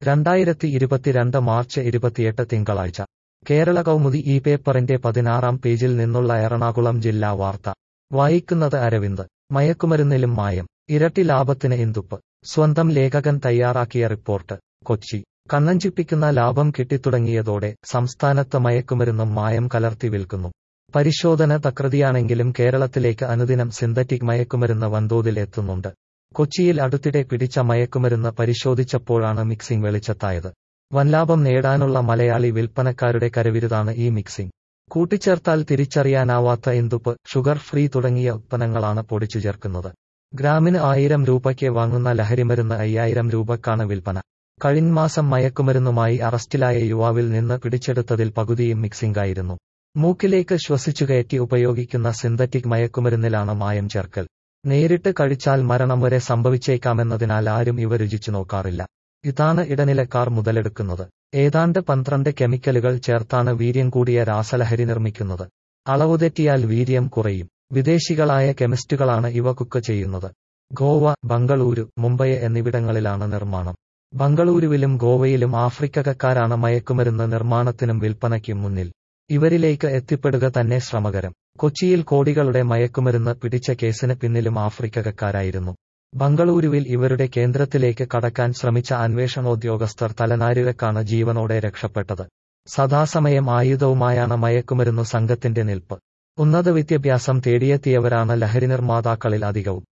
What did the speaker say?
രണ്ടായിരത്തി ഇരുപത്തിരണ്ട് മാർച്ച് ഇരുപത്തിയെട്ട് തിങ്കളാഴ്ച കേരള കൗമുദി ഈ പേപ്പറിന്റെ പതിനാറാം പേജിൽ നിന്നുള്ള എറണാകുളം ജില്ലാ വാർത്ത വായിക്കുന്നത് അരവിന്ദ് മയക്കുമരുന്നിലും മായം ഇരട്ടി ലാഭത്തിന് ഇന്തുപ്പ് സ്വന്തം ലേഖകൻ തയ്യാറാക്കിയ റിപ്പോർട്ട് കൊച്ചി കണ്ണഞ്ചിപ്പിക്കുന്ന ലാഭം കിട്ടിത്തുടങ്ങിയതോടെ സംസ്ഥാനത്ത് മയക്കുമരുന്നും മായം കലർത്തി വിൽക്കുന്നു പരിശോധന തകൃതിയാണെങ്കിലും കേരളത്തിലേക്ക് അനുദിനം സിന്തറ്റിക് മയക്കുമരുന്ന് വൻതോതിൽ എത്തുന്നുണ്ട് കൊച്ചിയിൽ അടുത്തിടെ പിടിച്ച മയക്കുമരുന്ന് പരിശോധിച്ചപ്പോഴാണ് മിക്സിംഗ് വെളിച്ചത്തായത് വൻലാഭം നേടാനുള്ള മലയാളി വിൽപ്പനക്കാരുടെ കരവിരുതാണ് ഈ മിക്സിംഗ് കൂട്ടിച്ചേർത്താൽ തിരിച്ചറിയാനാവാത്ത ഇന്തുപ്പ് ഷുഗർ ഫ്രീ തുടങ്ങിയ ഉത്പന്നങ്ങളാണ് പൊടിച്ചു ചേർക്കുന്നത് ഗ്രാമിന് ആയിരം രൂപയ്ക്ക് വാങ്ങുന്ന ലഹരിമരുന്ന് അയ്യായിരം രൂപക്കാണ് വിൽപ്പന കഴിഞ്ഞമാസം മയക്കുമരുന്നുമായി അറസ്റ്റിലായ യുവാവിൽ നിന്ന് പിടിച്ചെടുത്തതിൽ പകുതിയും മിക്സിംഗ് ആയിരുന്നു മൂക്കിലേക്ക് ശ്വസിച്ചുകയറ്റി ഉപയോഗിക്കുന്ന സിന്തറ്റിക് മയക്കുമരുന്നിലാണ് മായം ചേർക്കൽ നേരിട്ട് കഴിച്ചാൽ മരണം വരെ സംഭവിച്ചേക്കാമെന്നതിനാൽ ആരും ഇവ രുചിച്ചു നോക്കാറില്ല ഇതാണ് ഇടനിലക്കാർ മുതലെടുക്കുന്നത് ഏതാണ്ട് പന്ത്രണ്ട് കെമിക്കലുകൾ ചേർത്താണ് വീര്യം കൂടിയ രാസലഹരി നിർമ്മിക്കുന്നത് അളവ് തെറ്റിയാൽ വീര്യം കുറയും വിദേശികളായ കെമിസ്റ്റുകളാണ് ഇവ കുക്ക് ചെയ്യുന്നത് ഗോവ ബംഗളൂരു മുംബൈ എന്നിവിടങ്ങളിലാണ് നിർമ്മാണം ബംഗളൂരുവിലും ഗോവയിലും ആഫ്രിക്കക്കാരാണ് മയക്കുമരുന്ന് നിർമ്മാണത്തിനും വിൽപ്പനയ്ക്കും മുന്നിൽ ഇവരിലേക്ക് എത്തിപ്പെടുക തന്നെ ശ്രമകരം കൊച്ചിയിൽ കോടികളുടെ മയക്കുമരുന്ന് പിടിച്ച കേസിന് പിന്നിലും ആഫ്രിക്കക്കാരായിരുന്നു ബംഗളൂരുവിൽ ഇവരുടെ കേന്ദ്രത്തിലേക്ക് കടക്കാൻ ശ്രമിച്ച അന്വേഷണോദ്യോഗസ്ഥർ തലനാരിഴക്കാണ് ജീവനോടെ രക്ഷപ്പെട്ടത് സദാസമയം ആയുധവുമായാണ് മയക്കുമരുന്നു സംഘത്തിന്റെ നിൽപ്പ് ഉന്നത വിദ്യാഭ്യാസം തേടിയെത്തിയവരാണ് ലഹരി നിർമ്മാതാക്കളിൽ അധികവും